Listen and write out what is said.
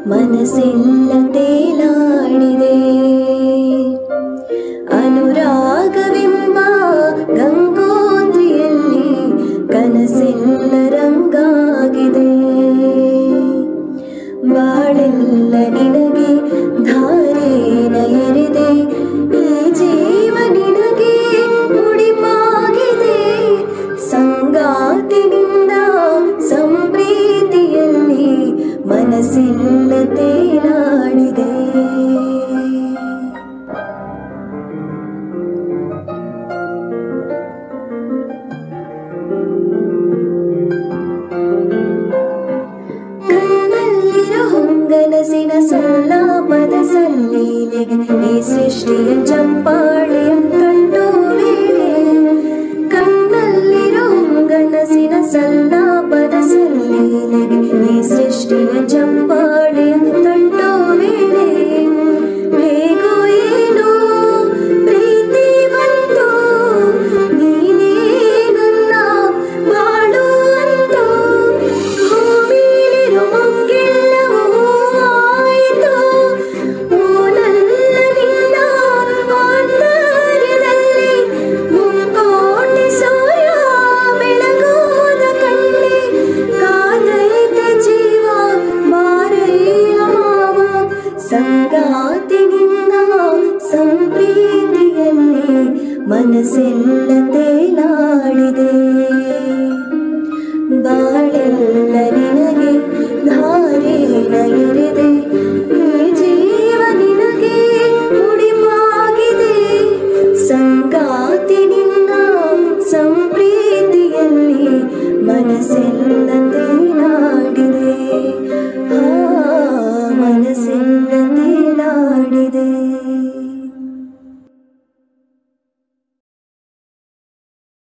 ಮನಸ್ಸೆಲ್ಲ ತೇಲಾಡಿದೆ ಅನುರಾಗವೆಂಬ ಗಂಗೋತ್ರಿಯಲ್ಲಿ ಕನಸೆಲ್ಲ ರಂಗಾಗಿದೆ ಬಾಳೆಲ್ಲ ನಿನಗೆ ಧಾರೇನ ಎರೆದೆ ಈ ಜೀವ ನಿನಗೆ ಮುಡಿಪಾಗಿದೆ ಸಂಗಾತಿನಿಂದ ಸಂಪ್ರೀತಿಯಲ್ಲಿ ಮನಸ್ಸೆಲ್ಲ ತೇಲಾಡಿದೆ ಕಣ್ಣಲ್ಲಿರೋ ಹೊಂಗನಸಿನ ಸಲ್ಲಾಪದ ಸಲ್ಲೀಲೆಗೆ ಈ ಸೃಷ್ಟಿಯ ಚಂಪಾಳೆಯ ಕಂಡು ವೇಳೆ ಕಣ್ಣಲ್ಲಿರೋ ಹೊಂಗನಸಿನ ಸಲ್ಲಾಪದ ಸಲ್ಲೀಲೆಗೆ ಈ ಸೃಷ್ಟಿಯ ಚಂಪಾಳೆಯ ಕಂಡು ವೇಳೆ ಹೇಗೋ ಏನೋ ಪ್ರೀತಿ ಬಂತು ನೀನೇ ನನ್ನ ಬಾಳು ಅಂತು ಭೂಮಿಲಿರೋ ಮಂಗೆಲ್ಲವೂ ಆಯಿತು ಓನಲ್ಲ ನಿನ್ನ ಆಂತರ್ಯದಲ್ಲಿ ಮುಕ್ಕೋಟಿ ಸೂರ್ಯ ಬೆಳಗೋದ ಕಣ್ಣೆ ಕಾದೈತೆ ಜೀವ ಬಾರಯ್ಯ ಮಾವ ಸಂಗಾತಿನಿಂದ ಸಂಪ್ರೀತಿಯಲ್ಲಿ ಮನಸ್ಸೆಲ್ಲ ತೇಲಾಡಿದೆ ಬಾಳೆಲ್ಲ ನಿನಗೆ ಧಾರೇನ ಎರೆದೆ ಈ ಜೀವ ನಿನಗೆ ಮುಡಿಪಾಗಿದೆ ಸಂಗಾತಿನಿಂದ ಸಂಪ್ರೀತಿಯಲ್ಲಿ ಮನಸ್ಸೆಲ್ಲ ತೇಲಾಡಿದೆ